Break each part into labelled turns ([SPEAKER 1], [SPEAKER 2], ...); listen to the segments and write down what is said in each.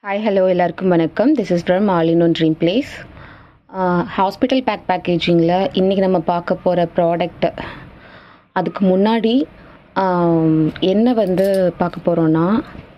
[SPEAKER 1] hi hello எல்லாருக்கும் வணக்கம் this is from all in one dream place hospital pack பேக்கேஜிங்கில் இன்றைக்கி நம்ம பார்க்க போகிற ப்ராடக்ட் அதுக்கு முன்னாடி ஆம், என்ன வந்து பார்க்க போகிறோன்னா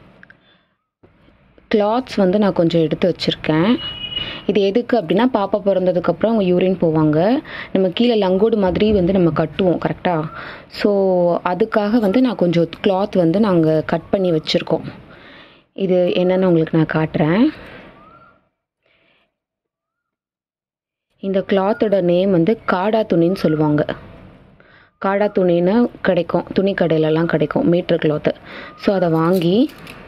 [SPEAKER 1] கிளாத்ஸ் வந்து நான் கொஞ்சம் எடுத்து வச்சுருக்கேன் இது எதுக்கு அப்படின்னா பாப்பா பிறந்ததுக்கப்புறம் அவங்க யூரின் போவாங்க நம்ம கீழே லங்கோடு மாதிரி வந்து நம்ம கட்டுவோம் கரெக்டாக ஸோ அதுக்காக வந்து நான் கொஞ்சம் கிளாத் வந்து நாங்கள் கட் பண்ணி வச்சுருக்கோம் இது என்னன்னு உங்களுக்கு நான் காட்டுறேன் இந்த கிளாத்தோட நேம் வந்து காடா துணின்னு சொல்லுவாங்க காடா துணின்னு கிடைக்கும் துணி கடையிலலாம் கிடைக்கும் மீட்டர் கிளாத்து ஸோ அதை வாங்கி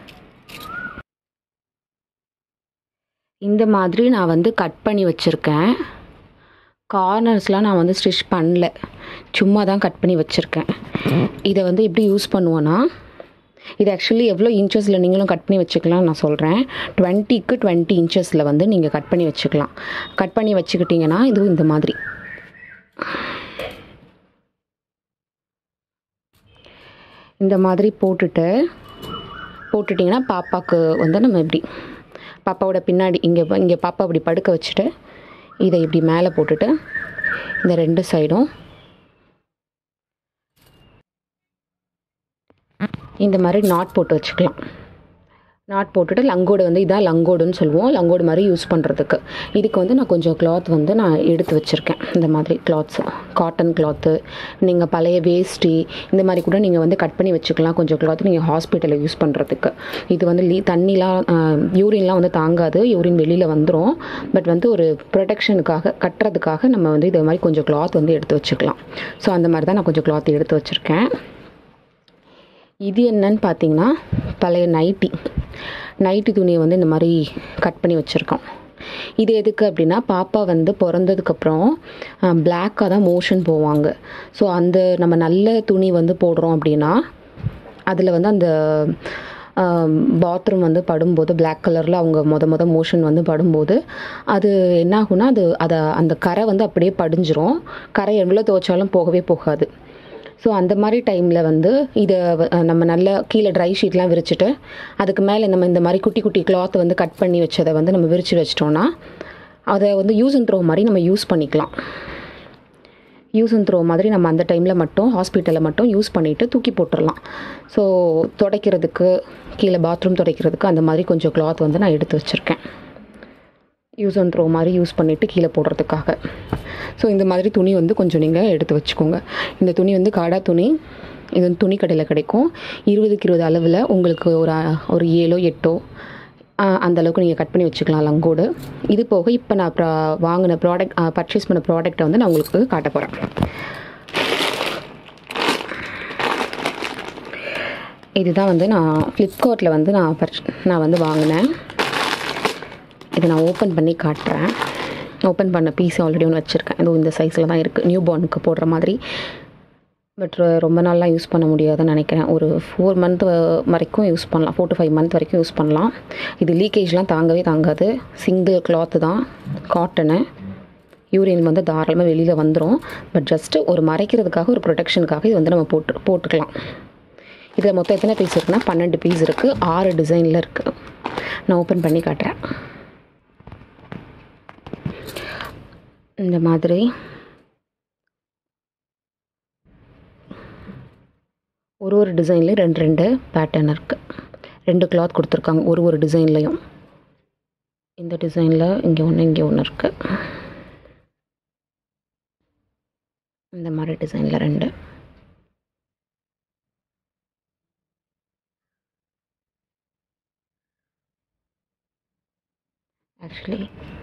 [SPEAKER 1] இந்த மாதிரி நான் வந்து கட் பண்ணி வச்சுருக்கேன் கார்னர்ஸ்லாம் நான் வந்து ஸ்டிச் பண்ணல சும்மா தான் கட் பண்ணி வச்சுருக்கேன் இதை வந்து எப்படி யூஸ் பண்ணுவோன்னா இது ஆக்சுவலி எவ்வளோ இன்ச்சஸில் நீங்களும் கட் பண்ணி வச்சுக்கலாம் நான் சொல்கிறேன் டுவெண்ட்டிக்கு டுவெண்ட்டி இன்ச்சஸில் வந்து நீங்கள் கட் பண்ணி வச்சுக்கலாம் கட் பண்ணி வச்சுக்கிட்டிங்கன்னா இதுவும் இந்த மாதிரி இந்த மாதிரி போட்டுட்டு போட்டுட்டிங்கன்னா பாப்பாவுக்கு வந்து நம்ம இப்படி பாப்பாவோட பின்னாடி இங்கே இங்கே பாப்பா இப்படி படுக்க வச்சுட்டு இதை இப்படி மேலே போட்டுட்டு இந்த ரெண்டு சைடும் இந்த மாதிரி நாட் போட்டு வச்சுக்கலாம் நாட் போட்டுட்டு லங்கோடு வந்து இதான் லங்கோடுன்னு சொல்லுவோம் லங்கோடு மாதிரி யூஸ் பண்ணுறதுக்கு இதுக்கு வந்து நான் கொஞ்சம் கிளாத் வந்து நான் எடுத்து வச்சுருக்கேன் இந்த மாதிரி கிளாத்ஸ் காட்டன் கிளாத்து நீங்கள் பழைய வேஷ்டி இந்த மாதிரி கூட நீங்கள் வந்து கட் பண்ணி வச்சுக்கலாம் கொஞ்சம் கிளாத் நீங்கள் ஹாஸ்பிட்டலில் யூஸ் பண்ணுறதுக்கு இது வந்து லீ தண்ணிலாம் யூரின்லாம் வந்து தாங்காது யூரின் வெளியில் வந்துடும் பட் வந்து ஒரு ப்ரொடெக்ஷனுக்காக கட்டுறதுக்காக நம்ம வந்து இது மாதிரி கொஞ்சம் கிளாத் வந்து எடுத்து வச்சுக்கலாம் ஸோ அந்த மாதிரி தான் நான் கொஞ்சம் கிளாத் எடுத்து வச்சுருக்கேன் இது என்னன்னு பார்த்தீங்கன்னா பழைய நைட்டி நைட்டி துணியை வந்து இந்த மாதிரி கட் பண்ணி வச்சுருக்கோம் இது எதுக்கு அப்படின்னா பாப்பா வந்து பிறந்ததுக்கப்புறம் பிளாக்காக தான் மோஷன் போவாங்க ஸோ அந்த நம்ம நல்ல துணி வந்து போடுறோம் அப்படின்னா அதில் வந்து அந்த பாத்ரூம் வந்து படும்போது Black கலரில் அவங்க மொத மொத மோஷன் வந்து படும்போது அது என்ன ஆகும்னா அது அதை அந்த கரை வந்து அப்படியே படிஞ்சிரும் கரை எவ்வளோ துவைச்சாலும் போகவே போகாது ஸோ அந்த மாதிரி டைமில் வந்து இதை வ- நம்ம நல்லா கீழே ட்ரை ஷீட்லாம் விரிச்சிட்டு அதுக்கு மேலே நம்ம இந்த மாதிரி குட்டி குட்டி கிளாத் வந்து கட் பண்ணி வச்சதை வந்து நம்ம விரிச்சு வச்சிட்டோம்னா அதை வந்து யூஸ் அண்ட் த்ரோ மாதிரி நம்ம யூஸ் பண்ணிக்கலாம் யூஸ் அண்ட் த்ரோ மாதிரி நம்ம அந்த டைமில் மட்டும் ஹாஸ்பிட்டலில் மட்டும் யூஸ் பண்ணிவிட்டு தூக்கி போட்டுடலாம் ஸோ துடைக்கிறதுக்கு கீழே பாத்ரூம் துடைக்கிறதுக்கு அந்த மாதிரி கொஞ்சம் கிளாத் வந்து நான் எடுத்து வச்சுருக்கேன் யூஸ் அண்ட் த்ரோ மாதிரி யூஸ் பண்ணிவிட்டு கீழே போடுறதுக்காக ஸோ இந்த மாதிரி துணி வந்து கொஞ்சம் நீங்கள் எடுத்து வச்சுக்கோங்க இந்த துணி வந்து காடா துணி இது வந்து துணி கடையில் கிடைக்கும் இருபதுக்கு இருபது அளவில் உங்களுக்கு ஒரு அ- ஒரு ஏழோ எட்டோ ஆ, அந்த அளவுக்கு நீங்கள் கட் பண்ணி வச்சுக்கலாம் லங்கோடு இது போக இப்போ நான் ப்ரா வாங்கின ப்ராடக்ட் பர்ச்சேஸ் பண்ண ப்ராடக்ட்டை வந்து நான் உங்களுக்கு காட்ட போகிறேன் இதுதான் வந்து நான் ஃப்ளிப்கார்ட்டில் வந்து நான் பர்ச் நான் வந்து வாங்கினேன் இதை நான் ஓப்பன் பண்ணி காட்டுறேன் ஓப்பன் பண்ண பீஸ் ஆல்ரெடி ஒன்று வச்சுருக்கேன் இதுவும் இந்த சைஸில் தான் இருக்குது நியூ பார்னுக்கு போடுற மாதிரி பட் ரொம்ப நாள்லாம் யூஸ் பண்ண முடியாதுன்னு நினைக்கிறேன் ஒரு ஃபோர் மந்த் வரைக்கும் யூஸ் பண்ணலாம் ஃபோர் டு ஃபைவ் மந்த் வரைக்கும் யூஸ் பண்ணலாம் இது லீக்கேஜ்லாம் தாங்கவே தாங்காது சிங்கிள் கிளாத்து தான் காட்டனு யூரின் வந்து தாராளமாக வெளியில் வந்துடும் பட் ஜஸ்ட்டு ஒரு மறைக்கிறதுக்காக ஒரு ப்ரொடெக்ஷனுக்காக இது வந்து நம்ம போட்டு போட்டுக்கலாம் இதில் மொத்தம் எத்தனை பீஸ் இருக்குன்னா பன்னெண்டு பீஸ் இருக்குது ஆறு டிசைனில் இருக்குது நான் ஓப்பன் பண்ணி காட்டுறேன் இந்த மாதிரி ஒரு ஒரு டிசைன்லேயும் ரெண்டு ரெண்டு பேட்டர்ன் இருக்குது ரெண்டு கிளாத் கொடுத்துருக்காங்க ஒரு ஒரு டிசைன்லேயும் இந்த டிசைனில் இங்கே ஒன்று இங்கே ஒன்று இருக்குது இந்த மாதிரி டிசைனில் ரெண்டு ஆக்சுவலி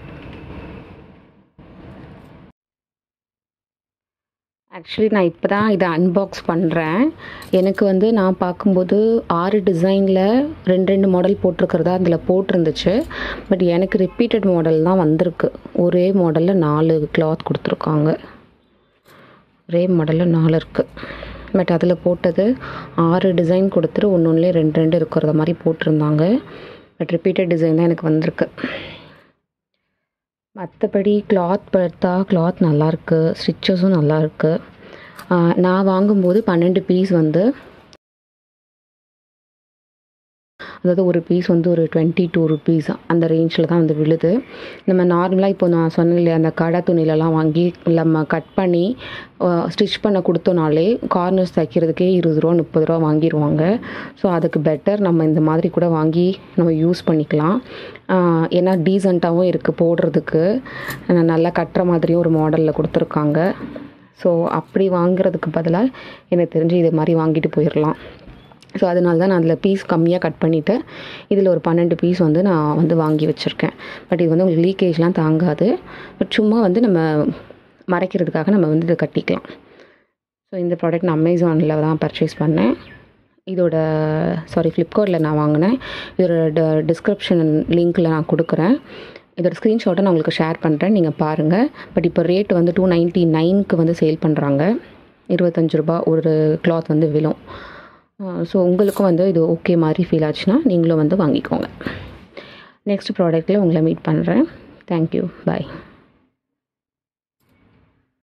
[SPEAKER 1] ஆக்சுவலி நான் இப்போ தான் இதை அன்பாக்ஸ் பண்ணுறேன் எனக்கு வந்து நான் பார்க்கும்போது ஆறு டிசைனில் ரெண்டு ரெண்டு மாடல் போட்டிருக்கிறதா அதில் போட்டிருந்துச்சு பட் எனக்கு ரிப்பீட்டட் மாடல் தான் வந்திருக்கு ஒரே மாடலில் நாலு கிளாத் கொடுத்துருக்காங்க ஒரே மாடலில் நாலு இருக்குது பட் அதில் போட்டது ஆறு டிசைன் கொடுத்துட்டு ஒன்று ஒன்றுலேயே ரெண்டு ரெண்டு இருக்கிறத மாதிரி போட்டிருந்தாங்க பட் ரிப்பீட்டட் டிசைன் தான் எனக்கு வந்திருக்கு மற்றபடி கிளாத் பார்த்தா கிளாத் நல்லாயிருக்கு ஸ்டிச்சஸும் நல்லாயிருக்கு நான் வாங்கும்போது பன்னெண்டு பீஸ் வந்து அதாவது ஒரு பீஸ் வந்து ஒரு டுவெண்ட்டி டூ ருபீஸ் அந்த ரேஞ்சில் தான் வந்து விழுது நம்ம நார்மலாக இப்போ நான் சொன்னேன் இல்லையா அந்த கடை துணிலலாம் வாங்கி நம்ம கட் பண்ணி ஸ்டிச் பண்ண கொடுத்தோனாலே கார்னர்ஸ் தைக்கிறதுக்கே இருபது ரூபா முப்பது ரூபா வாங்கிடுவாங்க ஸோ அதுக்கு பெட்டர் நம்ம இந்த மாதிரி கூட வாங்கி நம்ம யூஸ் பண்ணிக்கலாம் ஆஹ் ஏன்னா டீசெண்டாகவும் இருக்குது போடுறதுக்கு ஆஹ் நல்லா கட்டுற மாதிரியும் ஒரு மாடலில் கொடுத்துருக்காங்க ஸோ அப்படி வாங்குறதுக்கு பதிலாக எனக்கு தெரிஞ்சு இது மாதிரி வாங்கிட்டு போயிடலாம் ஸோ அதனால தான் நான் அதில் பீஸ் கம்மியாக கட் பண்ணிவிட்டு இதில் ஒரு பன்னெண்டு பீஸ் வந்து நான் வந்து வாங்கி வச்சுருக்கேன் பட் இது வந்து உங்களுக்கு லீக்கேஜ்லாம் தாங்காது பட் சும்மா வந்து நம்ம மறைக்கிறதுக்காக நம்ம வந்து இதை கட்டிக்கலாம் ஸோ இந்த ப்ராடக்ட் நான் அமேசானில் தான் பர்ச்சேஸ் பண்ணேன் இதோட சாரி ஃப்ளிப்கார்ட்டில் நான் வாங்கினேன் இதோட டிஸ்கிரிப்ஷன் லிங்க்கில் நான் கொடுக்குறேன் இதோட ஸ்க்ரீன்ஷாட்டை நான் உங்களுக்கு ஷேர் பண்ணுறேன் நீங்கள் பாருங்கள் பட் இப்போ ரேட் வந்து டூ நைன்ட்டி நைனுக்கு வந்து சேல் பண்ணுறாங்க இருபத்தஞ்சு ரூபா ஒரு கிளாத் வந்து விழும் ஸோ உங்களுக்கும் வந்து இது ஓகே மாதிரி ஃபீல் ஆச்சுன்னா நீங்களும் வந்து வாங்கிக்கோங்க நெக்ஸ்ட் ப்ராடக்ட்டில் உங்களை மீட் பண்ணுறேன் தேங்க்யூ பாய்